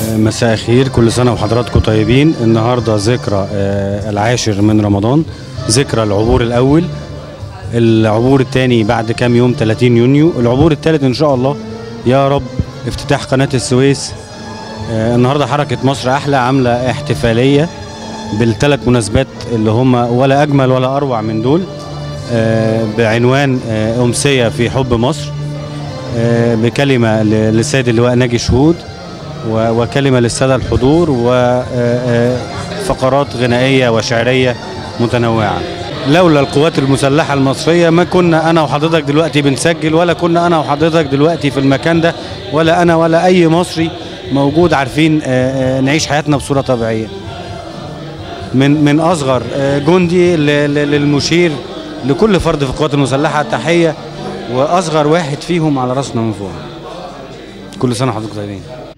مساء الخير كل سنة وحضراتكم طيبين النهاردة ذكرى آه، العاشر من رمضان ذكرى العبور الأول العبور الثاني بعد كام يوم 30 يونيو العبور الثالث إن شاء الله يا رب افتتاح قناة السويس آه، النهاردة حركة مصر أحلى عاملة احتفالية بالثلاث مناسبات اللي هم ولا أجمل ولا أروع من دول آه، بعنوان آه، أمسية في حب مصر آه، بكلمة ل- للسيد اللواء ناجي شهود و- وكلمة للسادة الحضور وفقرات غنائية وشعرية متنوعة لولا القوات المسلحة المصرية ما كنا أنا وحضرتك دلوقتي بنسجل ولا كنا أنا وحضرتك دلوقتي في المكان ده ولا أنا ولا أي مصري موجود عارفين آه، آه، نعيش حياتنا بصورة طبيعية من من أصغر آه، جندي ل- ل- للمشير لكل فرد في القوات المسلحة تحية وأصغر واحد فيهم على راسنا من فوق كل سنة وحضرتك طيبين